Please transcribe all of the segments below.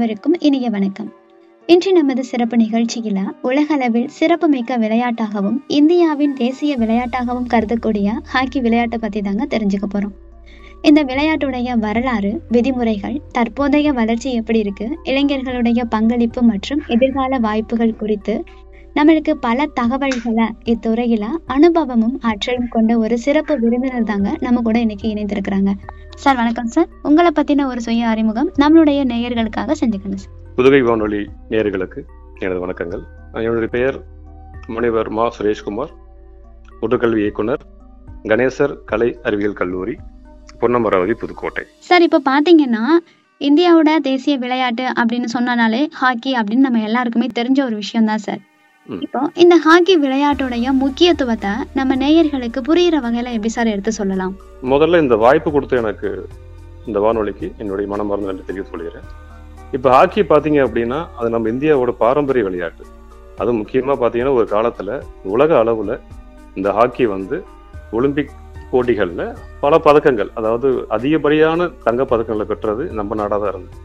அனைவருக்கும் இனிய வணக்கம் இன்று நமது சிறப்பு நிகழ்ச்சியில உலகளவில் சிறப்புமிக்க விளையாட்டாகவும் இந்தியாவின் தேசிய விளையாட்டாகவும் கருதக்கூடிய ஹாக்கி விளையாட்டை பத்தி தாங்க தெரிஞ்சுக்க போறோம் இந்த விளையாட்டுடைய வரலாறு விதிமுறைகள் தற்போதைய வளர்ச்சி எப்படி இருக்கு இளைஞர்களுடைய பங்களிப்பு மற்றும் எதிர்கால வாய்ப்புகள் குறித்து நம்மளுக்கு பல தகவல்களை இத்துறையில அனுபவமும் ஆற்றலும் கொண்ட ஒரு சிறப்பு விருந்தினர் தாங்க நம்ம கூட இன்னைக்கு இணைந்திருக்கிறாங்க சார் வணக்கம் சார் உங்களை பத்தின ஒரு சுய அறிமுகம் நம்மளுடைய நேயர்களுக்காக செஞ்சுக்கணும் சார் புதுகை வானொலி நேயர்களுக்கு எனது வணக்கங்கள் என்னுடைய பெயர் முனைவர் மா சுரேஷ்குமார் உடற்கல்வி இயக்குனர் கணேசர் கலை அறிவியல் கல்லூரி பொன்னமராவதி புதுக்கோட்டை சார் இப்போ பார்த்தீங்கன்னா இந்தியாவோட தேசிய விளையாட்டு அப்படின்னு சொன்னனாலே ஹாக்கி அப்படின்னு நம்ம எல்லாருக்குமே தெரிஞ்ச ஒரு விஷயம் தான் சார் ம். இப்போ இந்த ஹாக்கி விளையாட்டுடைய முக்கியத்துவத்தை நம்ம நேயர்களுக்கு புரியிற வகையில எப்படி சார் எடுத்து சொல்லலாம் முதல்ல இந்த வாய்ப்பு கொடுத்த எனக்கு இந்த வானொலிக்கு என்னுடைய மனமார்ந்த நன்றி தெரிவித்துக் கொள்கிறேன் இப்போ ஹாக்கி பார்த்தீங்க அப்படின்னா அது நம்ம இந்தியாவோட பாரம்பரிய விளையாட்டு அதுவும் முக்கியமாக பார்த்தீங்கன்னா ஒரு காலத்தில் உலக அளவில் இந்த ஹாக்கி வந்து ஒலிம்பிக் போட்டிகளில் பல பதக்கங்கள் அதாவது அதிகப்படியான தங்க பதக்கங்களை பெற்றது நம்ம நாடாக தான் இருந்தது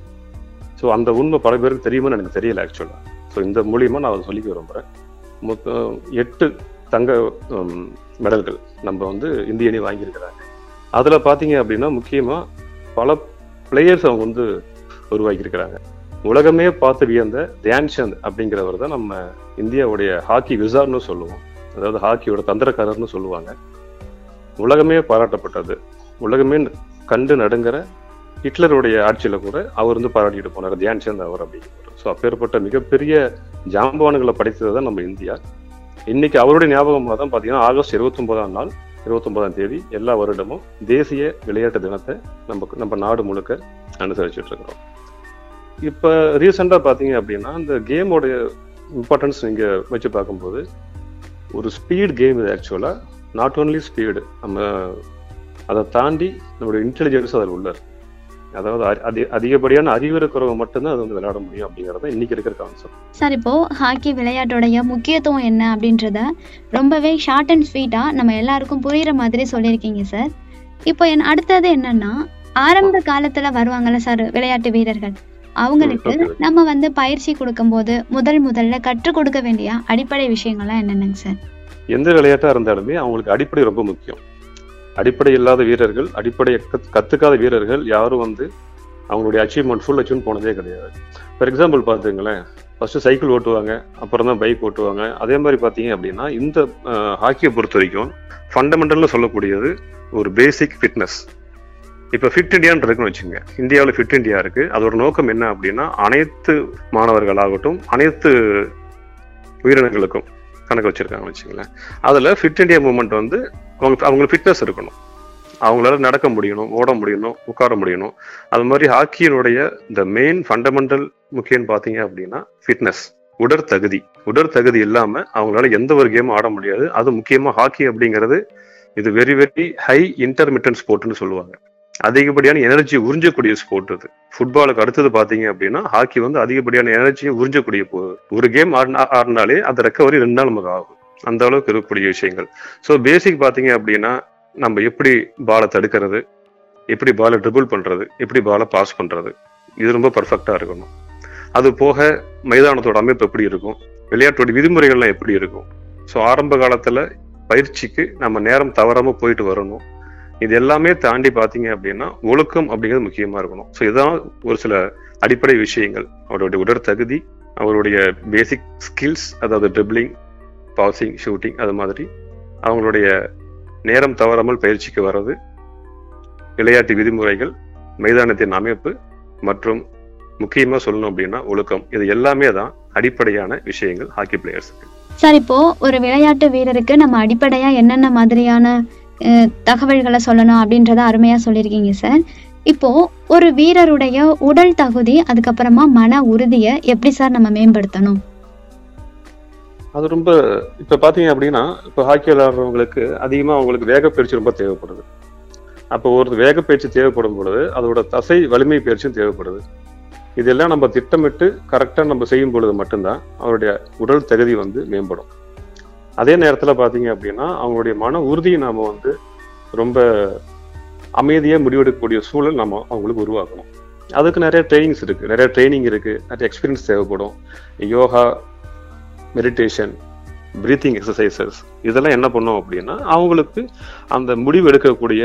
ஸோ அந்த உண்மை பல பேருக்கு தெரியுமான்னு எனக்கு தெரியல ஆக்சுவலாக ஸோ இந்த மூலியமாக நான் அதை சொல்லிக்க விரும்புகிறேன் மொத்தம் எட்டு தங்க ம், மெடல்கள் நம்ம வந்து இந்திய அணி வாங்கியிருக்கிறாங்க அதில் பார்த்தீங்க அப்படின்னா முக்கியமாக பல பிளேயர்ஸ் அவங்க வந்து உருவாக்கியிருக்கிறாங்க உலகமே பார்த்து வியந்த தியான்சந்த் அப்படிங்கிறவர் தான் நம்ம இந்தியாவுடைய ஹாக்கி விசார்னு சொல்லுவோம் அதாவது ஹாக்கியோட தந்திரக்காரர்னு சொல்லுவாங்க உலகமே பாராட்டப்பட்டது உலகமே கண்டு நடுங்கிற ஹிட்லருடைய ஆட்சியில கூட அவர் வந்து பாராட்டிட்டு போனார் தியான்சந்த் அவர் அப்படிங்கிறவர் ஸோ அப்பேற்பட்ட மிகப்பெரிய ஜாம்பவான்களை படைத்தது தான் நம்ம இந்தியா இன்னைக்கு அவருடைய ஞாபகமாக தான் பார்த்தீங்கன்னா ஆகஸ்ட் இருபத்தொன்பதாம் நாள் இருபத்தொன்பதாம் தேதி எல்லா வருடமும் தேசிய விளையாட்டு தினத்தை நம்ம நம்ம நாடு முழுக்க அனுசரிச்சுட்டு இருக்கிறோம் இப்போ ரீசெண்டாக பார்த்தீங்க அப்படின்னா இந்த கேமோடைய இம்பார்ட்டன்ஸ் நீங்கள் வச்சு பார்க்கும்போது ஒரு ஸ்பீட் கேம் இது ஆக்சுவலாக நாட் ஓன்லி ஸ்பீடு நம்ம அதை தாண்டி நம்மளுடைய இன்டெலிஜென்ஸ் அதில் உள்ள இருக்கு. அதாவது அ- அதி அதிகப்படியான அறிவு இருக்கிறவங்க மட்டும்தான் அது வந்து விளையாட முடியும் அப்படிங்கிறது இன்னைக்கு இருக்கிற கான்செப்ட் சார் இப்போ ஹாக்கி விளையாட்டோடைய முக்கியத்துவம் என்ன அப்படின்றத ரொம்பவே ஷார்ட் அண்ட் ஸ்வீட்டா நம்ம எல்லாருக்கும் புரியுற மாதிரி சொல்லியிருக்கீங்க சார் இப்போ என் அடுத்தது என்னன்னா ஆரம்ப காலத்துல வருவாங்கல்ல சார் விளையாட்டு வீரர்கள் அவங்களுக்கு ம், okay. நம்ம வந்து பயிற்சி கொடுக்கும்போது முதல் முதல்ல கற்றுக் கொடுக்க வேண்டிய அடிப்படை விஷயங்கள்லாம் என்னென்னங்க சார் எந்த விளையாட்டா இருந்தாலுமே அவங்களுக்கு அடிப்படை ரொம்ப முக்கியம் அடிப்படை இல்லாத வீரர்கள் அடிப்படையை கத்- கத்துக்காத வீரர்கள் யாரும் வந்து அவங்களுடைய அச்சீவ்மெண்ட் ஃபுல் அச்சீவ் போனதே கிடையாது ஃபார் எக்ஸாம்பிள் பார்த்துங்களேன் ஃபர்ஸ்ட் சைக்கிள் ஓட்டுவாங்க அப்புறம் தான் பைக் ஓட்டுவாங்க அதே மாதிரி பார்த்தீங்க அப்படின்னா இந்த ஹாக்கியை பொறுத்த வரைக்கும் ஃபண்டமெண்டல்னு சொல்லக்கூடியது ஒரு பேசிக் ஃபிட்னஸ் இப்போ ஃபிட் இந்தியான்னு இருக்குன்னு வச்சுங்க இந்தியாவில் ஃபிட் இந்தியா இருக்கு அதோட நோக்கம் என்ன அப்படின்னா அனைத்து மாணவர்களாகட்டும் அனைத்து உயிரினங்களுக்கும் கணக்கு வச்சிருக்காங்கன்னு வச்சுங்களேன் அதில் ஃபிட் இந்தியா மூவ்மெண்ட் வந்து அவங்க அவங்களுக்கு ஃபிட்னஸ் இருக்கணும் அவங்களால நடக்க முடியணும் ஓட முடியணும் உட்கார முடியணும் அது மாதிரி ஹாக்கியினுடைய இந்த மெயின் ஃபண்டமெண்டல் முக்கியம் பார்த்தீங்க அப்படின்னா ஃபிட்னஸ் உடற்தகுதி உடற்தகுதி இல்லாம அவங்களால எந்த ஒரு கேமும் ஆட முடியாது அது முக்கியமா ஹாக்கி அப்படிங்கிறது இது வெரி வெரி ஹை இன்டர்மிட்டன் ஸ்போர்ட்னு சொல்லுவாங்க அதிகப்படியான எனர்ஜி உறிஞ்சக்கூடிய ஸ்போர்ட் இது ஃபுட்பாலுக்கு அடுத்தது பாத்தீங்க அப்படின்னா ஹாக்கி வந்து அதிகப்படியான எனர்ஜியை உறிஞ்சக்கூடிய போ- ஒரு கேம் ஆடினா ஆடினாலே அந்த ரெக்கவரி ரெண்டு நாள் நமக்கு ஆகும் அந்த அளவுக்கு இருக்கக்கூடிய விஷயங்கள் ஸோ பேசிக் பாத்தீங்க அப்படின்னா நம்ம எப்படி பாலை தடுக்கிறது எப்படி பாலை ட்ரிபிள் பண்றது எப்படி பாலை பாஸ் பண்றது இது ரொம்ப பர்ஃபெக்டா இருக்கணும் அது போக மைதானத்தோட அமைப்பு எப்படி இருக்கும் விளையாட்டோட விதிமுறைகள்லாம் எப்படி இருக்கும் ஸோ ஆரம்ப காலத்துல பயிற்சிக்கு நம்ம நேரம் தவறாம போயிட்டு வரணும் இது எல்லாமே தாண்டி பாத்தீங்க அப்படின்னா ஒழுக்கம் அப்படிங்கிறது முக்கியமா இருக்கணும் ஸோ இதுதான் ஒரு சில அடிப்படை விஷயங்கள் அவருடைய உடற்தகுதி அவருடைய பேசிக் ஸ்கில்ஸ் அதாவது ட்ரிப்ளிங் பாசிங் ஷூட்டிங் அது மாதிரி அவங்களுடைய நேரம் தவறாமல் பயிற்சிக்கு வர்றது விளையாட்டு விதிமுறைகள் மைதானத்தின் அமைப்பு மற்றும் முக்கியமா சொல்லணும் அப்படின்னா ஒழுக்கம் இது எல்லாமே தான் அடிப்படையான விஷயங்கள் ஹாக்கி பிளேயர்ஸுக்கு சார் இப்போ ஒரு விளையாட்டு வீரருக்கு நம்ம அடிப்படையா என்னென்ன மாதிரியான அஹ், தகவல்களை சொல்லணும் அப்படின்றத அருமையா சொல்லியிருக்கீங்க சார் இப்போ ஒரு வீரருடைய உடல் தகுதி அதுக்கப்புறமா மன உறுதியை எப்படி சார் நம்ம மேம்படுத்தணும் அது ரொம்ப இப்ப பாத்தீங்க அப்படின்னா இப்ப ஹாக்கி விளையாடுறவங்களுக்கு அதிகமா அவங்களுக்கு வேக பயிற்சி ரொம்ப தேவைப்படுது அப்போ ஒரு வேக பயிற்சி தேவைப்படும் பொழுது அதோட தசை வலிமை பயிற்சியும் தேவைப்படுது இதெல்லாம் நம்ம திட்டமிட்டு கரெக்டா நம்ம செய்யும் பொழுது மட்டும்தான் அவருடைய உடல் தகுதி வந்து மேம்படும் அதே நேரத்துல பாத்தீங்க அப்படின்னா அவங்களுடைய மன உறுதியை நாம வந்து ரொம்ப அமைதியா முடிவெடுக்கக்கூடிய சூழல் நம்ம அவங்களுக்கு உருவாக்கணும் அதுக்கு நிறைய ட்ரைனிங்ஸ் இருக்கு நிறைய ட்ரைனிங் இருக்கு நிறைய எக்ஸ்பீரியன்ஸ் தேவைப்படும் யோகா மெடிடேஷன் பிரீத்திங் எக்ஸசைசஸ் இதெல்லாம் என்ன பண்ணும் அப்படின்னா அவங்களுக்கு அந்த முடிவு எடுக்கக்கூடிய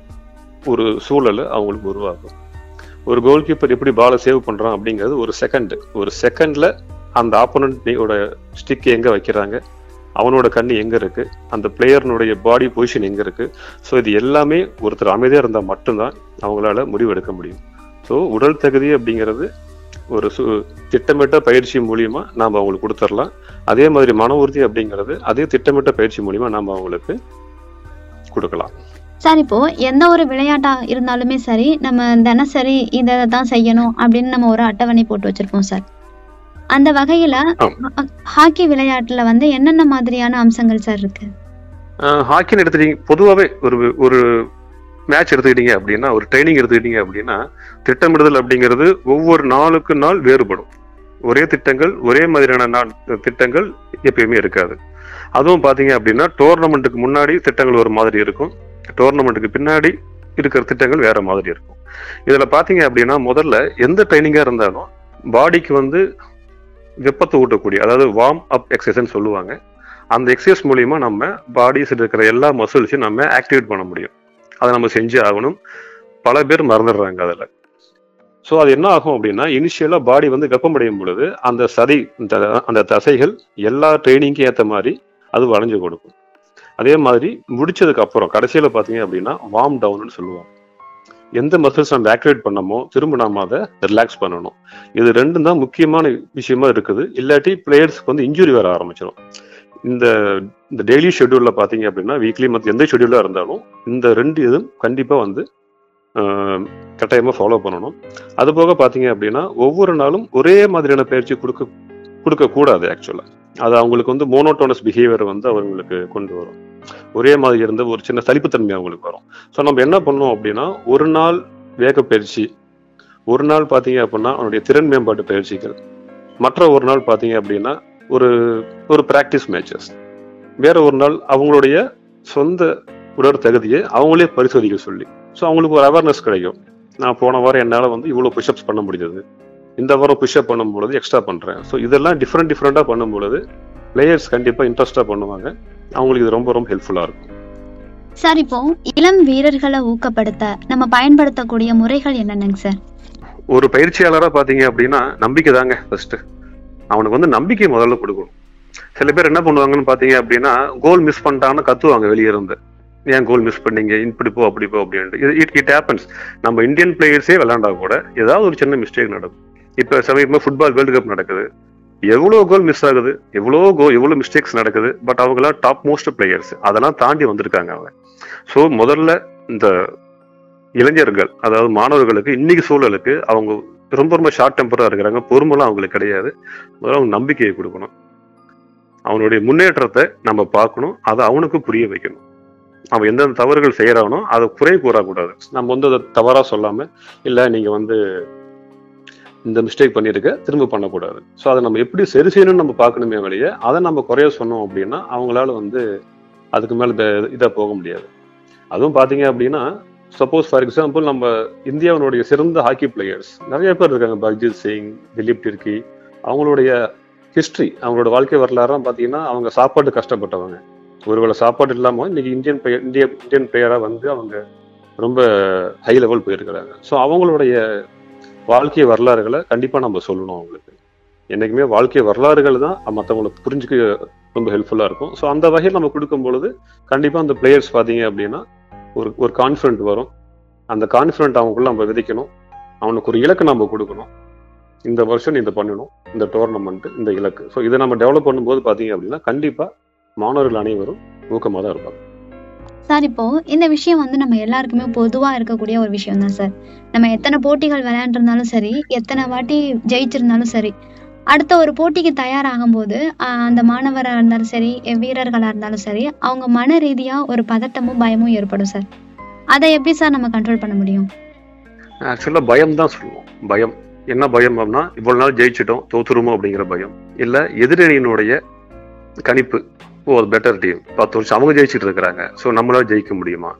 ஒரு சூழலை அவங்களுக்கு உருவாக்கும் ஒரு கோல் கீப்பர் எப்படி பாலை சேவ் பண்றான் அப்படிங்கிறது ஒரு செகண்ட் ஒரு செகண்ட்ல அந்த ஆப்போனண்டோட ஸ்டிக் எங்க வைக்கிறாங்க அவனோட கண்ணு எங்க இருக்கு அந்த பிளேயர்னுடைய பாடி பொசிஷன் எங்க இருக்கு ஸோ இது எல்லாமே ஒருத்தர் அமைதியா இருந்தால் மட்டும்தான் அவங்களால முடிவு எடுக்க முடியும் ஸோ உடல் தகுதி அப்படிங்கிறது ஒரு சு திட்டமிட்ட பயிற்சி மூலியமா நாம் அவங்களுக்கு கொடுத்துடலாம் அதே மாதிரி மன உறுதி அப்படிங்கிறது அதே திட்டமிட்ட பயிற்சி மூலியமா நாம் அவங்களுக்கு கொடுக்கலாம் சார் இப்போ எந்த ஒரு விளையாட்டா இருந்தாலுமே சரி நம்ம தினசரி இதை தான் செய்யணும் அப்படின்னு நம்ம ஒரு அட்டவணை போட்டு வச்சிருப்போம் சார் அந்த வகையில ஆம். ஹா- ஹாக்கி விளையாட்டுல வந்து என்னென்ன மாதிரியான அம்சங்கள் சார் இருக்கு ஹாக்கின்னு எடுத்துட்டீங்க பொதுவாகவே ஒரு ஒரு மேட்ச் எடுத்துக்கிட்டீங்க அப்படின்னா ஒரு ட்ரைனிங் எடுத்துக்கிட்டீங்க அப்படின்னா திட்டமிடுதல் அப்படிங்கிறது ஒவ்வொரு நாளுக்கு நாள் வேறுபடும் ஒரே திட்டங்கள் ஒரே மாதிரியான நாள் திட்டங்கள் எப்பயுமே இருக்காது அதுவும் பார்த்தீங்க அப்படின்னா டோர்னமெண்ட்டுக்கு முன்னாடி திட்டங்கள் ஒரு மாதிரி இருக்கும் டோர்னமெண்ட்டுக்கு பின்னாடி இருக்கிற திட்டங்கள் வேற மாதிரி இருக்கும் இதுல பாத்தீங்க அப்படின்னா முதல்ல எந்த ட்ரைனிங்கா இருந்தாலும் பாடிக்கு வந்து வெப்பத்தை ஊட்டக்கூடிய அதாவது வார்ம் அப் எக்ஸசைஸ்ன்னு சொல்லுவாங்க அந்த எக்ஸசைஸ் மூலியமா நம்ம பாடிஸ் இருக்கிற எல்லா மசில்ஸையும் நம்ம ஆக்டிவேட் பண்ண முடியும் அதை நம்ம செஞ்சு ஆகணும் பல பேர் மறந்துடுறாங்க அதில் ஸோ அது என்ன ஆகும் அப்படின்னா இனிஷியலாக பாடி வந்து வெப்பமடையும் பொழுது அந்த சதி இந்த- அந்த தசைகள் எல்லா ட்ரைனிங்க்கும் ஏற்ற மாதிரி அது வளைஞ்சு கொடுக்கும் அதே மாதிரி முடிச்சதுக்கு அப்புறம் கடைசியில பாத்தீங்க அப்படின்னா வார்ம் டவுன்னு சொல்லுவாங்க எந்த மசில்ஸ் நம்ம ஆக்டிவேட் பண்ணமோ திரும்ப நாம அதை ரிலாக்ஸ் பண்ணணும் இது ரெண்டும் தான் முக்கியமான விஷயமா இருக்குது இல்லாட்டி பிளேயர்ஸ்க்கு வந்து இன்ஜுரி வர ஆரம்பிச்சிடும் இந்த இந்த டெய்லி ஷெட்யூல்ல பாத்தீங்க அப்படின்னா வீக்லி மந்த் எந்த ஷெட்யூலா இருந்தாலும் இந்த ரெண்டு இதுவும் கண்டிப்பா வந்து ஆஹ், கட்டாயமா ஃபாலோ பண்ணணும் அது போக பாத்தீங்க அப்படின்னா ஒவ்வொரு நாளும் ஒரே மாதிரியான பயிற்சி கொடுக்க கொடுக்க கூடாது ஆக்சுவலா அது அவங்களுக்கு வந்து மோனோட்டோனஸ் பிஹேவியர் வந்து அவங்களுக்கு கொண்டு வரும் ஒரே மாதிரி இருந்த ஒரு சின்ன சலிப்புத்தன்மை அவங்களுக்கு வரும் ஸோ நம்ம என்ன பண்ணோம் அப்படின்னா ஒரு நாள் வேக பயிற்சி ஒரு நாள் பார்த்தீங்க அப்படின்னா அவனுடைய திறன் மேம்பாட்டு பயிற்சிகள் மற்ற ஒரு நாள் பார்த்தீங்க அப்படின்னா ஒரு ஒரு ப்ராக்டிஸ் மேட்சஸ் வேற ஒரு நாள் அவங்களுடைய சொந்த உடற் தகுதியை அவங்களே பரிசோதிக்க சொல்லி ஸோ அவங்களுக்கு ஒரு அவேர்னஸ் கிடைக்கும் நான் போன வாரம் என்னால் வந்து இவ்வளோ புஷ்அப்ஸ் பண்ண முடிஞ்சது இந்த வாரம் புஷ்அப் பண்ணும்பொழுது எக்ஸ்ட்ரா பண்ணுறேன் ஸோ இதெல்லாம் டிஃப்ரெண்ட் டிஃப்ரெண்ட்டாக பண்ணும்பொழுது பிளேயர்ஸ் கண்டிப்பாக இன்ட்ரெஸ்டாக பண்ணுவாங்க அவங்களுக்கு இது ரொம்ப ரொம்ப ஹெல்ப்ஃபுல்லாக இருக்கும் சார் இப்போ இளம் வீரர்களை ஊக்கப்படுத்த நம்ம பயன்படுத்தக்கூடிய முறைகள் என்னென்னங்க சார் ஒரு பயிற்சியாளராக பார்த்தீங்க அப்படின்னா நம்பிக்கை தாங்க ஃபர்ஸ்ட் அவனுக்கு வந்து நம்பிக்கை முதல்ல கொடுக்கணும் சில பேர் என்ன பண்ணுவாங்கன்னு பார்த்தீங்க அப்படின்னா கோல் மிஸ் பண்ணிட்டாங்கன்னு கத்துவாங்க வெளியே இருந்து ஏன் கோல் மிஸ் பண்ணீங்க இப்படி போ அப்படி போ அப்படின்ட்டு இது இட் இட் ஹேப்பன்ஸ் நம்ம இந்தியன் பிளேயர்ஸே விளையாண்டா கூட ஏதாவது ஒரு சின்ன மிஸ்டேக் நடக்கும் இப்போ சமீபமாக ஃபுட்பால் வேர்ல்டு கப் நடக்குது எவ்வளோ கோல் மிஸ் ஆகுது எவ்வளோ கோ எவ்வளோ மிஸ்டேக்ஸ் நடக்குது பட் அவங்களாம் டாப் மோஸ்ட் பிளேயர்ஸ் அதெல்லாம் தாண்டி வந்திருக்காங்க அவங்க ஸோ முதல்ல இந்த இளைஞர்கள் அதாவது மாணவர்களுக்கு இன்னைக்கு சூழலுக்கு அவங்க ரொம்ப ரொம்ப ஷார்ட் டெம்பரா இருக்கிறாங்க பொறுமெல்லாம் அவங்களுக்கு கிடையாது முதல்ல அவங்க நம்பிக்கையை கொடுக்கணும் அவனுடைய முன்னேற்றத்தை நம்ம பார்க்கணும் அதை அவனுக்கு புரிய வைக்கணும் அவன் எந்தெந்த தவறுகள் செய்யறானோ அதை குறை கூறக்கூடாது நம்ம வந்து அதை தவறா சொல்லாம இல்ல நீங்க வந்து இந்த மிஸ்டேக் பண்ணியிருக்க திரும்ப பண்ணக்கூடாது ஸோ அதை நம்ம எப்படி சரி செய்யணும்னு நம்ம பார்க்கணுமே வெளியே அதை நம்ம குறைய சொன்னோம் அப்படின்னா அவங்களால வந்து அதுக்கு மேல இதாக போக முடியாது அதுவும் பாத்தீங்க அப்படின்னா சப்போஸ் ஃபார் எக்ஸாம்பிள் நம்ம இந்தியாவினுடைய சிறந்த ஹாக்கி பிளேயர்ஸ் நிறைய பேர் இருக்காங்க பக்ஜித் சிங் திலீப் டிர்கி அவங்களுடைய ஹிஸ்டரி அவங்களோட வாழ்க்கை வரலாறுலாம் பார்த்தீங்கன்னா அவங்க சாப்பாடு கஷ்டப்பட்டவங்க ஒருவேளை சாப்பாடு இல்லாமல் இன்னைக்கு இந்தியன் பிளேயர் இந்திய இந்தியன் பிளேயராக வந்து அவங்க ரொம்ப ஹை லெவல் போயிருக்கிறாங்க ஸோ அவங்களுடைய வாழ்க்கை வரலாறுகளை கண்டிப்பாக நம்ம சொல்லணும் அவங்களுக்கு என்றைக்குமே வாழ்க்கை வரலாறுகள் தான் மற்றவங்களுக்கு புரிஞ்சுக்க ரொம்ப ஹெல்ப்ஃபுல்லாக இருக்கும் ஸோ அந்த வகையில் நம்ம கொடுக்கும் பொழுது கண்டிப்பாக அந்த பிளேயர்ஸ் பார்த்தீங்க அப்படின்னா ஒரு ஒரு கான்ஃபிடென்ட் வரும் அந்த கான்ஃபிடென்ட் அவங்களுக்குள்ள நம்ம விதைக்கணும் அவனுக்கு ஒரு இலக்கு நம்ம கொடுக்கணும் இந்த வருஷம் நீ இதை பண்ணணும் இந்த டோர்னமெண்ட் இந்த இலக்கு ஸோ இதை நம்ம டெவலப் பண்ணும்போது பார்த்தீங்க அப்படின்னா கண்டிப்பாக மாணவர்கள் அனைவரும் ஊக்கமாக தான் இருப்பாங்க சார் இப்போ இந்த விஷயம் வந்து நம்ம எல்லாருக்குமே பொதுவா இருக்கக்கூடிய ஒரு விஷயம் தான் சார் நம்ம எத்தனை போட்டிகள் விளையாண்டுருந்தாலும் சரி எத்தனை வாட்டி ஜெயிச்சிருந்தாலும் சரி அடுத்த ஒரு போட்டிக்கு தயாராகும் போது ஆஹ் அந்த மாணவராக இருந்தாலும் சரி வீரர்களாக இருந்தாலும் சரி அவங்க மன ரீதியா ஒரு பதட்டமும் பயமும் ஏற்படும் சார் அதை எப்படி சார் நம்ம கண்ட்ரோல் பண்ண முடியும் ஆக்சுவலாக பயம் தான் சொல்லுவோம் பயம் என்ன பயம் அப்படின்னா இவ்வளவு நாள் ஜெயிச்சிட்டோம் தோத்துருமோ அப்படிங்கிற பயம் இல்லை எதிரணியினுடைய கணிப்பு ஓ அது பெட்டர் டீம் பத்து வருஷம் அவங்க ஜெயிச்சிட்டு இருக்கிறாங்க ஸோ நம்மளால ஜெயிக்க முடியுமா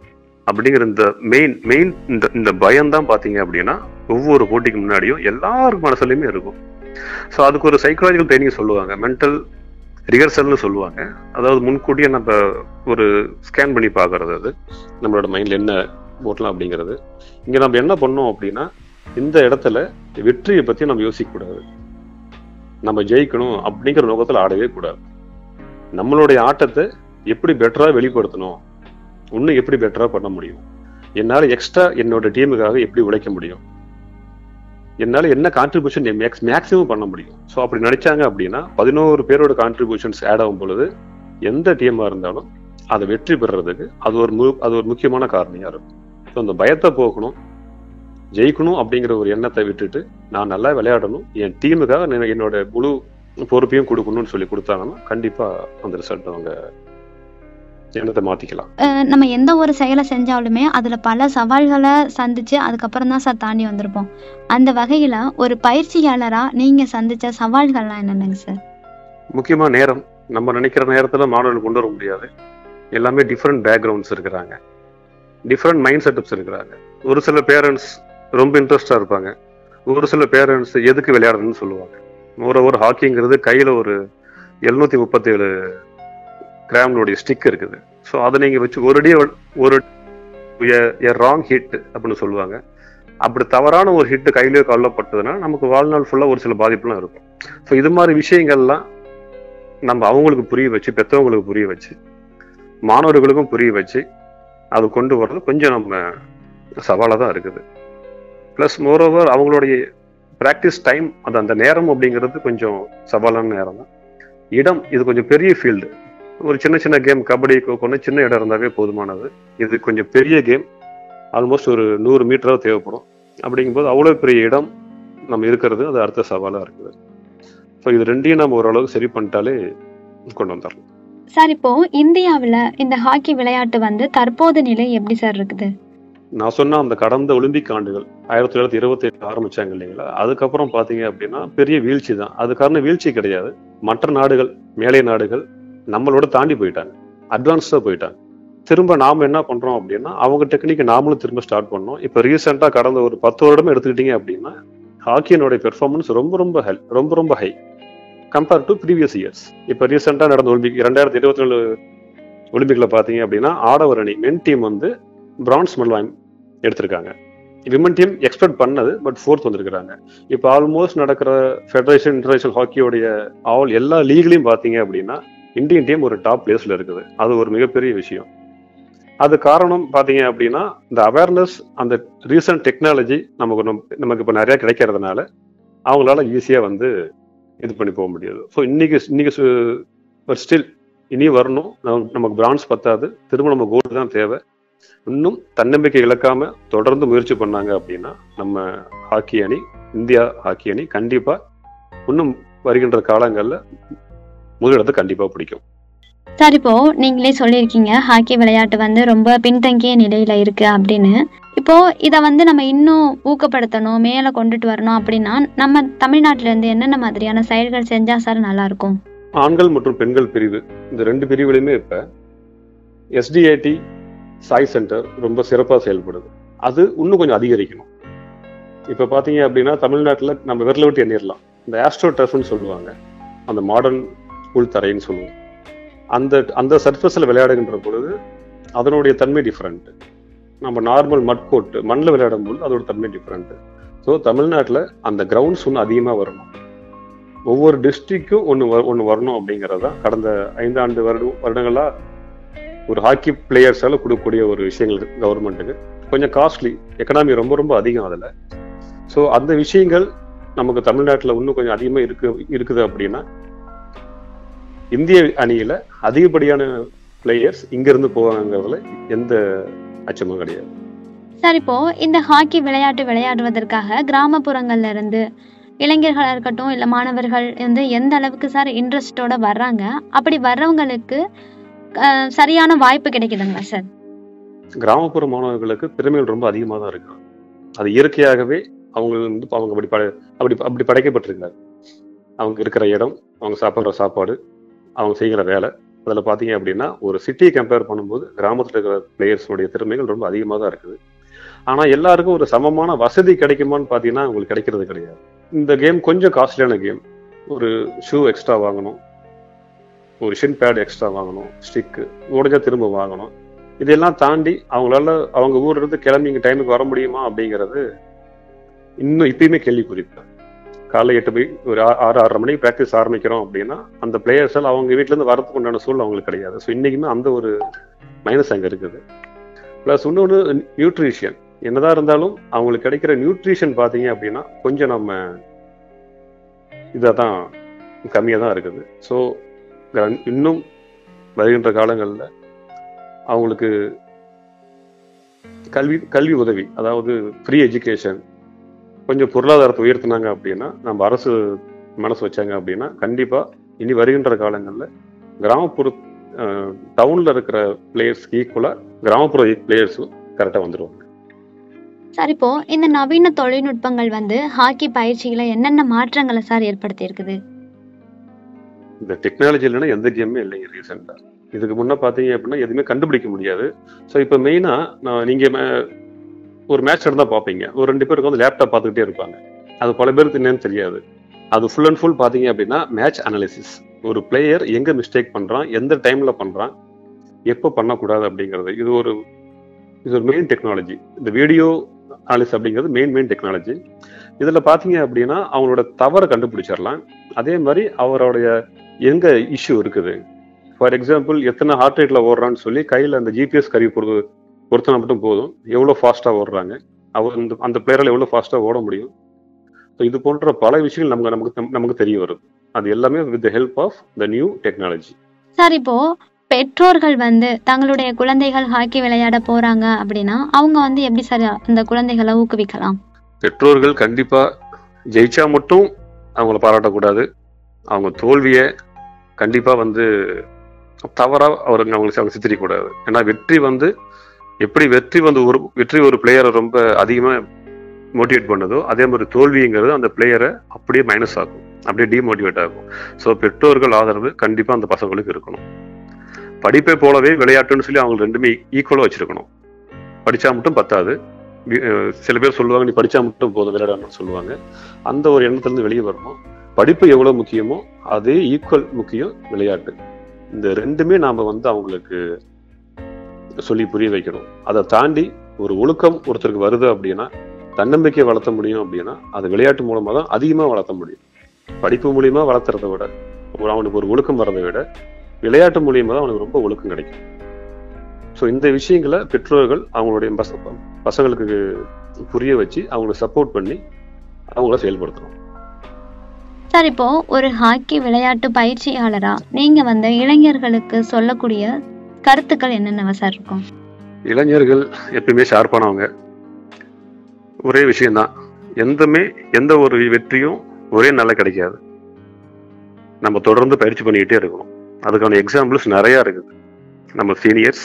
அப்படிங்கிற இந்த மெயின் மெயின் இந்த இந்த பயம் தான் பாத்தீங்க அப்படின்னா ஒவ்வொரு போட்டிக்கு முன்னாடியும் எல்லாருக்கும் மனசுலயுமே இருக்கும் ஸோ அதுக்கு ஒரு சைக்கலாஜிக்கல் ட்ரைனிங் சொல்லுவாங்க மென்டல் ரிஹர்சல்னு சொல்லுவாங்க அதாவது முன்கூட்டியே நம்ம ஒரு ஸ்கேன் பண்ணி பார்க்கறது அது நம்மளோட மைண்ட்ல என்ன போட்டலாம் அப்படிங்கிறது இங்க நம்ம என்ன பண்ணோம் அப்படின்னா இந்த இடத்துல வெற்றியை பத்தி நம்ம யோசிக்க கூடாது நம்ம ஜெயிக்கணும் அப்படிங்கிற நோக்கத்துல ஆடவே கூடாது நம்மளுடைய ஆட்டத்தை எப்படி பெட்டரா வெளிப்படுத்தணும் இன்னும் எப்படி பெட்டரா பண்ண முடியும் என்னால எக்ஸ்ட்ரா என்னோட டீமுக்காக எப்படி உழைக்க முடியும் என்னால என்ன கான்ட்ரிபியூஷன் மேக்ஸிமம் பண்ண முடியும் ஸோ அப்படி நினைச்சாங்க அப்படின்னா பதினோரு பேரோட கான்ட்ரிபியூஷன்ஸ் ஆட் ஆகும் பொழுது எந்த டீமா இருந்தாலும் அதை வெற்றி பெறுறதுக்கு அது ஒரு மு அது ஒரு முக்கியமான காரணியா இருக்கும் ஸோ அந்த பயத்தை போகணும் ஜெயிக்கணும் அப்படிங்கிற ஒரு எண்ணத்தை விட்டுட்டு நான் நல்லா விளையாடணும் என் டீமுக்காக நான் என்னோட முழு பொறுப்பையும் கொடுக்கணும்னு சொல்லி கொடுத்தாங்கன்னா கண்டிப்பா அந்த ரிசல்ட் அவங்க எண்ணத்தை மாத்திக்கலாம் அஹ் நம்ம எந்த ஒரு செயலை செஞ்சாலுமே அதுல பல சவால்களை சந்திச்சு அதுக்கப்புறம் தான் சார் தாண்டி வந்திருப்போம் அந்த வகையில ஒரு பயிற்சியாளரா நீங்க சந்திச்ச சவால்கள்லாம் என்னென்னங்க சார் முக்கியமா நேரம் நம்ம நினைக்கிற நேரத்துல மாணவர்கள் கொண்டு வர முடியாது எல்லாமே டிஃப்ரெண்ட் பேக்ரவுண்ட்ஸ் இருக்கிறாங்க டிஃப்ரெண்ட் மைண்ட் செட்டப்ஸ் இருக்கிறாங்க ஒரு சில பேரண்ட்ஸ் ரொம்ப இன்ட்ரெஸ்டா இருப்பாங்க ஒரு சில பேரண்ட்ஸ் எதுக்கு விளையாடணும்னு சொல்லுவாங்க ஒரு ஒரு ஹாக்கிங்கிறது கையில ஒரு எழுநூத்தி முப்பத்தேழு கிராம்னுடைய ஸ்டிக் இருக்குது ஸோ அதை நீங்க வச்சு ஒரு அடி ஒரு ராங் ஹிட் அப்படின்னு சொல்லுவாங்க அப்படி தவறான ஒரு ஹிட் கையிலேயோ கொல்லப்பட்டதுன்னா நமக்கு வாழ்நாள் ஃபுல்லா ஒரு சில பாதிப்புலாம் இருக்கும் ஸோ இது மாதிரி விஷயங்கள்லாம் நம்ம அவங்களுக்கு புரிய வச்சு பெற்றவங்களுக்கு புரிய வச்சு மாணவர்களுக்கும் புரிய வச்சு அது கொண்டு வர்றது கொஞ்சம் நம்ம சவாலாக தான் இருக்குது ப்ளஸ் மோரோவர் அவங்களுடைய ப்ராக்டிஸ் டைம் அது அந்த நேரம் அப்படிங்கிறது கொஞ்சம் சவாலான நேரம் தான் இடம் இது கொஞ்சம் பெரிய ஃபீல்டு ஒரு சின்ன சின்ன கேம் கபடி கொண்டு சின்ன இடம் இருந்தாவே போதுமானது இது கொஞ்சம் பெரிய கேம் ஆல்மோஸ்ட் ஒரு நூறு மீட்டராக தேவைப்படும் அப்படிங்கும்போது அவ்வளோ பெரிய இடம் நம்ம இருக்கிறது அது அடுத்த சவாலாக இருக்குது ஸோ இது ரெண்டையும் நம்ம ஓரளவுக்கு சரி பண்ணிட்டாலே கொண்டு வந்துடலாம் சார் இப்போ இந்தியாவுல இந்த ஹாக்கி விளையாட்டு வந்து தற்போது நிலை எப்படி சார் இருக்குது நான் சொன்ன அந்த கடந்த ஒலிம்பிக் ஆண்டுகள் ஆயிரத்தி தொள்ளாயிரத்தி இருபத்தி எட்டு ஆரம்பிச்சாங்க இல்லைங்களா அதுக்கப்புறம் பாத்தீங்க அப்படின்னா பெரிய வீழ்ச்சி தான் அது காரணம் வீழ்ச்சி கிடையாது மற்ற நாடுகள் மேலை நாடுகள் நம்மளோட தாண்டி போயிட்டாங்க அட்வான்ஸ்டா போயிட்டாங்க திரும்ப நாம என்ன பண்றோம் அப்படின்னா அவங்க டெக்னிக்கை நாமளும் திரும்ப ஸ்டார்ட் பண்ணோம் இப்ப ரீசெண்டா கடந்த ஒரு பத்து வருடமே எடுத்துக்கிட்டீங்க அப்படின்னா ஹாக்கியினுடைய பெர்ஃபார்மன்ஸ் ரொம்ப ரொம்ப ஹை ரொம்ப ரொம்ப high compare to previous years இப்போ ரீசெண்டாக நடந்த ஒலிம்பிக் ரெண்டாயிரத்தி இருபத்தி ரெண்டு ஒலிம்பிக்ல பார்த்தீங்க அப்படின்னா ஆடவர் அணி மென் டீம் வந்து பிரான்ஸ் மெடல் எடுத்திருக்காங்க விமன் டீம் எக்ஸ்பெக்ட் பண்ணது பட் ஃபோர்த் வந்திருக்கிறாங்க இப்போ ஆல்மோஸ்ட் நடக்கிற ஃபெடரேஷன் இன்டர்நேஷனல் ஹாக்கியோடைய ஆல் எல்லா லீக்லையும் பார்த்தீங்க அப்படின்னா இந்தியன் டீம் ஒரு டாப் பிளேஸ்ல இருக்குது அது ஒரு மிகப்பெரிய விஷயம் அது காரணம் பார்த்தீங்க அப்படின்னா இந்த அவேர்னஸ் அந்த ரீசன்ட் டெக்னாலஜி நமக்கு நமக்கு இப்போ நிறைய கிடைக்கிறதுனால அவங்களால ஈஸியாக வந்து இது பண்ணி போக முடியாது ஸோ இன்னைக்கு இன்னைக்கு பட் ஸ்டில் இனி வரணும் நமக்கு பிரான்ஸ் பத்தாது திரும்ப நம்ம கோல்டு தான் தேவை இன்னும் தன்னம்பிக்கை இழக்காம தொடர்ந்து முயற்சி பண்ணாங்க அப்படின்னா நம்ம ஹாக்கி அணி இந்தியா ஹாக்கி அணி கண்டிப்பா இன்னும் வருகின்ற காலங்கள்ல முதலிடத்தை கண்டிப்பா பிடிக்கும் சார் இப்போ நீங்களே சொல்லியிருக்கீங்க ஹாக்கி விளையாட்டு வந்து ரொம்ப பின்தங்கிய நிலையில இருக்கு அப்படின்னு இப்போ இதை வந்து நம்ம இன்னும் ஊக்கப்படுத்தணும் மேலே கொண்டுட்டு வரணும் அப்படின்னா நம்ம தமிழ்நாட்டில இருந்து என்னென்ன மாதிரியான செயல்கள் செஞ்சா சார் நல்லா இருக்கும் ஆண்கள் மற்றும் பெண்கள் பிரிவு இந்த ரெண்டு பிரிவுலையுமே இப்ப எஸ்டிஐடி சாய் சென்டர் ரொம்ப சிறப்பாக செயல்படுது அது இன்னும் கொஞ்சம் அதிகரிக்கணும் இப்போ பார்த்தீங்க அப்படின்னா தமிழ்நாட்டில் நம்ம விரல விட்டு எண்ணிடலாம் இந்த ஆஸ்ட்ரோ டர்ஃப்னு சொல்லுவாங்க அந்த மாடர்ன் உள் தரைன்னு சொல்லுவோம் அந்த அந்த சர்ஃபஸில் விளையாடுகின்ற பொழுது அதனுடைய தன்மை டிஃப்ரெண்ட் நம்ம நார்மல் மட் கோட் மண்ணில் விளையாடும் போது அதோட தன்மை டிஃப்ரெண்ட் ஸோ தமிழ்நாட்டில் அந்த கிரவுண்ட்ஸ் ஒன்று அதிகமாக வரணும் ஒவ்வொரு டிஸ்ட்ரிக்டும் ஒன்று ஒன்று வரணும் அப்படிங்கிறது தான் கடந்த ஐந்தாண்டு வருடம் வருடங்களாக ஒரு ஹாக்கி பிளேயர்ஸால கொடுக்கக்கூடிய ஒரு விஷயங்கள் கவர்மெண்ட்டுக்கு கொஞ்சம் காஸ்ட்லி எக்கனாமி ரொம்ப ரொம்ப அதிகம் அதில் ஸோ அந்த விஷயங்கள் நமக்கு தமிழ்நாட்டில் இன்னும் கொஞ்சம் அதிகமாக இருக்கு இருக்குது அப்படின்னா இந்திய அணியில அதிகப்படியான பிளேயர்ஸ் இங்கிருந்து போவாங்கிறதுல எந்த அச்சமும் கிடையாது சார் இப்போ இந்த ஹாக்கி விளையாட்டு விளையாடுவதற்காக கிராமப்புறங்கள்ல இருந்து இளைஞர்களாக இருக்கட்டும் இல்லை மாணவர்கள் வந்து எந்த அளவுக்கு சார் இன்ட்ரெஸ்டோட வர்றாங்க அப்படி வர்றவங்களுக்கு சரியான வாய்ப்பு கிடைக்குதுங்களா சார் கிராமப்புற மாணவர்களுக்கு திறமைகள் ரொம்ப அதிகமாக தான் இருக்கு அது இயற்கையாகவே அவங்க வந்து அவங்க அப்படி பட அப்படி அப்படி படைக்கப்பட்டிருக்காங்க அவங்க இருக்கிற இடம் அவங்க சாப்பிட்ற சாப்பாடு அவங்க செய்கிற வேலை அதில் பார்த்தீங்க அப்படின்னா ஒரு சிட்டியை கம்பேர் பண்ணும்போது கிராமத்தில் இருக்கிற பிளேயர்ஸோடைய திறமைகள் ரொம்ப அதிகமாக தான் இருக்குது ஆனால் எல்லாருக்கும் ஒரு சமமான வசதி கிடைக்குமான்னு பார்த்தீங்கன்னா உங்களுக்கு கிடைக்கிறது கிடையாது இந்த கேம் கொஞ்சம் காஸ்ட்லியான கேம் ஒரு ஷூ எக்ஸ்ட்ரா வாங்கணும் ஒரு ஷின் பேட் எக்ஸ்ட்ரா வாங்கணும் ஸ்டிக்கு உடஞ்சா திரும்ப வாங்கணும் இதெல்லாம் தாண்டி அவங்களால அவங்க ஊர்ல இருந்து கிளம்பி இங்கே டைமுக்கு வர முடியுமா அப்படிங்கிறது இன்னும் இப்பயுமே கேள்விக்குறி தான் காலை எட்டு மணி ஒரு ஆ- ஆறு ஆறரை மணிக்கு ப்ராக்டிஸ் ஆரம்பிக்கிறோம் அப்படின்னா அந்த பிளேயர்ஸ் எல்லாம் அவங்க வீட்ல இருந்து வரதுக்கு உண்டான சூழல் அவங்களுக்கு கிடையாது ஸோ இன்னைக்குமே அந்த ஒரு மைனஸ் அங்கே இருக்குது ப்ளஸ் இன்னொன்று நியூட்ரிஷன் என்னதான் இருந்தாலும் அவங்களுக்கு கிடைக்கிற நியூட்ரிஷன் பார்த்தீங்க அப்படின்னா கொஞ்சம் நம்ம இதாக தான் கம்மியாக தான் இருக்குது ஸோ இன்னும் வருகின்ற காலங்களில் அவங்களுக்கு கல்வி கல்வி உதவி அதாவது ஃப்ரீ எஜுகேஷன் கொஞ்சம் பொருளாதாரத்தை உயர்த்தினாங்க அப்படின்னா நம்ம அரசு மனசு வச்சாங்க அப்படின்னா கண்டிப்பா இனி வருகின்ற காலங்களில் கிராமப்புற டவுன்ல இருக்கிற பிளேயர்ஸ்க்கு ஈக்குவலா கிராமப்புற பிளேயர்ஸும் கரெக்டாக வந்துருவாங்க சார் இப்போ இந்த நவீன தொழில்நுட்பங்கள் வந்து ஹாக்கி பயிற்சிகளை என்னென்ன மாற்றங்களை சார் ஏற்படுத்தி இருக்குது இந்த டெக்னாலஜி இல்லைன்னா எந்த கேமுமே இல்லைங்க ரீசெண்டாக இதுக்கு முன்னே பார்த்தீங்க அப்படின்னா எதுவுமே கண்டுபிடிக்க முடியாது ஸோ இப்போ மெயினாக நான் நீங்கள் ஒரு மேட்ச் இருந்தால் பார்ப்பீங்க ஒரு ரெண்டு பேருக்கு வந்து லேப்டாப் பார்த்துக்கிட்டே இருப்பாங்க அது பல பேருக்கு என்னன்னு தெரியாது அது ஃபுல் அண்ட் ஃபுல் பார்த்தீங்க அப்படின்னா மேட்ச் அனாலிசிஸ் ஒரு பிளேயர் எங்கே மிஸ்டேக் பண்ணுறான் எந்த டைமில் பண்ணுறான் எப்போ பண்ணக்கூடாது அப்படிங்கிறது இது ஒரு இது ஒரு மெயின் டெக்னாலஜி இந்த வீடியோ அனாலிசிஸ் அப்படிங்கிறது மெயின் மெயின் டெக்னாலஜி இதில் பார்த்தீங்க அப்படின்னா அவங்களோட தவறை கண்டுபிடிச்சிடலாம் அதே மாதிரி அவருடைய எங்க இஷ்யூ இருக்குது ஃபார் எக்ஸாம்பிள் எத்தனை ஹார்ட் ரேட்ல ஓடுறான்னு சொல்லி கையில அந்த ஜிபிஎஸ் கருவி பொறுத்து பொருத்தினா மட்டும் போதும் எவ்வளோ ஃபாஸ்டா ஓடுறாங்க அவர் இந்த அந்த பிளேயரால் எவ்வளோ ஃபாஸ்டா ஓட முடியும் ஸோ இது போன்ற பல விஷயங்கள் நமக்கு நமக்கு நமக்கு தெரிய வருது அது எல்லாமே with help of the new technology sir இப்போ பெற்றோர்கள் வந்து தங்களுடைய குழந்தைகள் ஹாக்கி விளையாட போறாங்க அப்படின்னா அவங்க வந்து எப்படி சார் அந்த குழந்தைகளை ஊக்குவிக்கலாம் பெற்றோர்கள் கண்டிப்பா ஜெயிச்சா மட்டும் அவங்கள பாராட்டக்கூடாது அவங்க தோல்வியை கண்டிப்பா வந்து தவறா அவருக்கு அவங்களுக்கு அவங்க சித்தரிக்கக்கூடாது ஏன்னா வெற்றி வந்து எப்படி வெற்றி வந்து ஒரு வெற்றி ஒரு பிளேயரை ரொம்ப அதிகமா மோட்டிவேட் பண்ணுதோ அதே மாதிரி தோல்விங்கிறது அந்த பிளேயரை அப்படியே மைனஸ் ஆகும் அப்படியே டிமோட்டிவேட் ஆகும் ஸோ பெற்றோர்கள் ஆதரவு கண்டிப்பா அந்த பசங்களுக்கு இருக்கணும் படிப்பை போலவே விளையாட்டுன்னு சொல்லி அவங்க ரெண்டுமே ஈக்குவலாக வச்சிருக்கணும் படிச்சா மட்டும் பத்தாது வி- அஹ் சில பேர் சொல்லுவாங்க நீ படிச்சா மட்டும் போதும் விளையாடணும்னு சொல்லுவாங்க அந்த ஒரு எண்ணத்திலிருந்து வெளியே வரணும் படிப்பு எவ்வளவு முக்கியமோ அதே ஈக்குவல் முக்கியம் விளையாட்டு இந்த ரெண்டுமே நாம வந்து அவங்களுக்கு சொல்லி புரிய வைக்கணும் அதை தாண்டி ஒரு ஒழுக்கம் ஒருத்தருக்கு வருது அப்படின்னா தன்னம்பிக்கை வளர்த்த முடியும் அப்படின்னா அது விளையாட்டு மூலமா தான் அதிகமா வளர்த்த முடியும் படிப்பு மூலியமா வளர்த்துறதை விட ஒரு அவனுக்கு ஒரு ஒழுக்கம் வரதை விட விளையாட்டு மூலியமா தான் அவனுக்கு ரொம்ப ஒழுக்கம் கிடைக்கும் ஸோ இந்த விஷயங்களை பெற்றோர்கள் அவங்களுடைய பச பசங்களுக்கு புரிய வச்சு அவங்களை சப்போர்ட் பண்ணி அவங்கள செயல்படுத்தணும் சார் இப்போ ஒரு ஹாக்கி விளையாட்டு பயிற்சியாளரா நீங்க வந்து இளைஞர்களுக்கு சொல்லக்கூடிய கருத்துக்கள் என்னென்ன சார் இருக்கும் இளைஞர்கள் எப்பயுமே ஷார்ப்பானவங்க ஒரே விஷயம்தான் எந்தமே எந்த ஒரு வெற்றியும் ஒரே நாள்ல கிடைக்காது நம்ம தொடர்ந்து பயிற்சி பண்ணிக்கிட்டே இருக்கணும் அதுக்கான எக்ஸாம்பிள்ஸ் நிறைய இருக்குது நம்ம சீனியர்ஸ்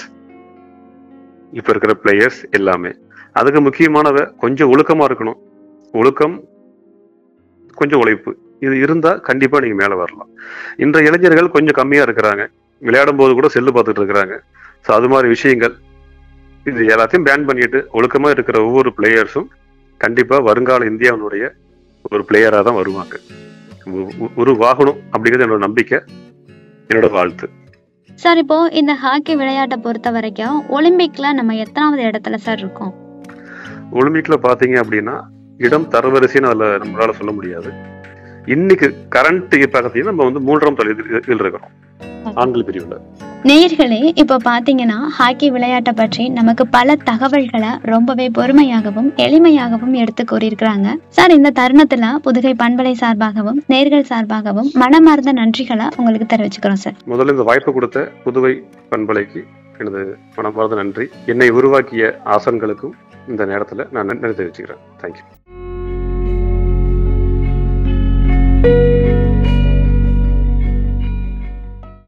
இப்ப இருக்கிற பிளேயர்ஸ் எல்லாமே அதுக்கு முக்கியமானவ கொஞ்சம் ஒழுக்கமா இருக்கணும் ஒழுக்கம் கொஞ்சம் உழைப்பு இது இருந்தா கண்டிப்பா நீங்க மேல வரலாம் இன்றைய இளைஞர்கள் கொஞ்சம் கம்மியா இருக்கிறாங்க விளையாடும் போது கூட செல்லு பார்த்துட்டு இருக்கிறாங்க ஸோ அது மாதிரி விஷயங்கள் இது எல்லாத்தையும் பேன் பண்ணிட்டு ஒழுக்கமா இருக்கிற ஒவ்வொரு பிளேயர்ஸும் கண்டிப்பா வருங்கால இந்தியாவினுடைய ஒரு பிளேயரா தான் வருவாங்க உ- உ- உருவாகணும் அப்படிங்கிறது என்னோட நம்பிக்கை என்னோட வாழ்த்து சார் இப்போ இந்த ஹாக்கி விளையாட்டை பொறுத்த வரைக்கும் ஒலிம்பிக்ல நம்ம எத்தனாவது இடத்துல சார் இருக்கோம் ஒலிம்பிக்ல பாத்தீங்க அப்படின்னா இடம் தரவரிசைன்னு அதுல நம்மளால சொல்ல முடியாது இன்னைக்கு கரண்ட் பார்த்தீங்கன்னா நம்ம வந்து மூன்றாம் தலை இதில் இருக்கிறோம் ஆண்கள் பிரிவுல நேயர்களே இப்போ பார்த்தீங்கன்னா ஹாக்கி விளையாட்டை பற்றி நமக்கு பல தகவல்களை ரொம்பவே பொறுமையாகவும் எளிமையாகவும் எடுத்து கூறியிருக்கிறாங்க சார் இந்த தருணத்துல புதுகை பண்பலை சார்பாகவும் நேர்கள் சார்பாகவும் மனமார்ந்த நன்றிகளை உங்களுக்கு தெரிவிச்சுக்கிறோம் சார் முதல்ல இந்த வாய்ப்பு கொடுத்த புதுவை பண்பலைக்கு எனது மனமார்ந்த நன்றி என்னை உருவாக்கிய ஆசன்களுக்கும் இந்த நேரத்துல நான் நன்றி தெரிவிச்சுக்கிறேன் தேங்க்யூ